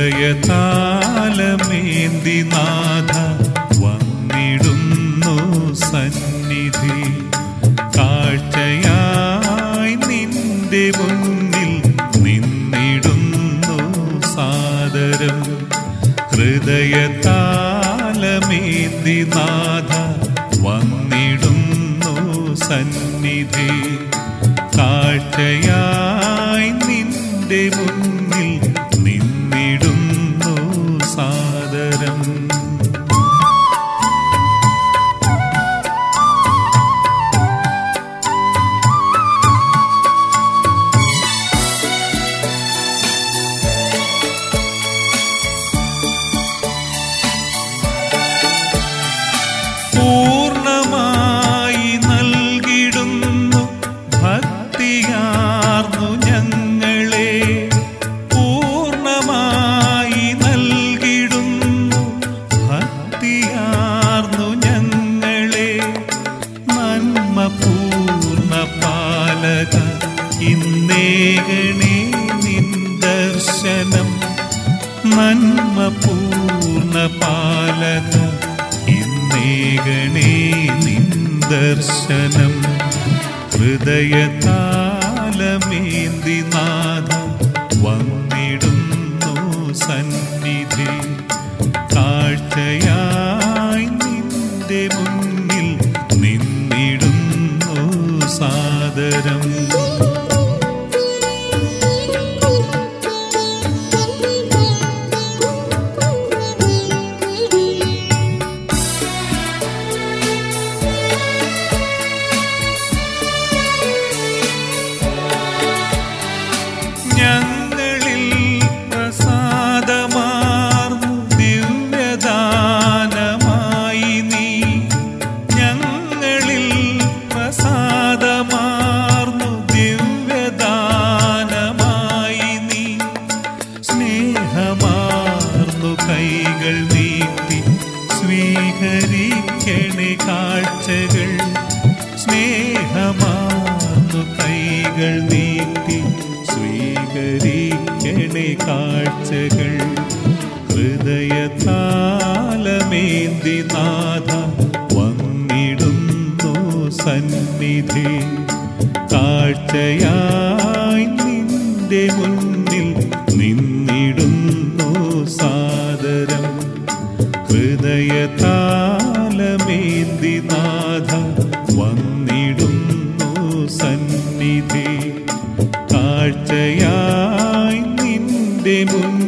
ഹൃദയതാലമേന്തി നാഥ വന്നിടുന്നു സന്നിധി കാഴ്ചയായി നിന്റെ മുന്നിൽ നിന്നിടുന്നു സാദരം ഹൃദയതാലമേന്തി നാഥ വന്നിടുന്നു സന്നിധി കാഴ്ചയായി നിന്റെ മുന്നിൽ നിന്നിടുന്നു സാദരം പൂർണ്ണമായി നൽകിടുന്നു ഭക്തിയാർന്നു ഞങ്ങളെ പൂർണ്ണമായി നൽകിടുന്നു ഭക്തിയാർന്നു ഞങ്ങളെ നന്മ പൂർണ്ണ പാലക ഇന്നേകണേ നിൻ ദർശനം നന്മ പൂർണ്ണ പാലക ഇന്നേകണേ നിൻ ദർശനം ഹൃദയതാലമേന്തി നാഥ വന്നിടുന്നു സന്നിധി കാഴ്ചയായി നിന്റെ മുന്നിൽ നിന്നിടുന്നു സാദരം ഞങ്ങളിൽ പ്രസാദമാർന്നു ദിവ്യദാനമായി നീ ഞങ്ങളിൽ പ്രസാദമാർന്നു ദിവ്യദാനമായി നീ സ്നേഹമാർന്നു കൈകൾ നീട്ടി സ്വീകരിക്കണേ കാഴ്ചകൾ സ്നേഹമാർന്നു കൈകൾ നീട്ടി സ്വീകരിക്കണേ കാഴ്ചകൾ ഹൃദയതാലമേന്തി നാഥ വന്നിടുന്നു സന്നിധി കാഴ്ചയായി നിന്റെ മുന്നിൽ നിന്നിടുന്നു സാദരം ഹൃദയതാലമേന്തി നാഥ വന്നിടുന്നു സന്നിധി കാഴ്ചയായി നിന്റെ മുന്നിൽ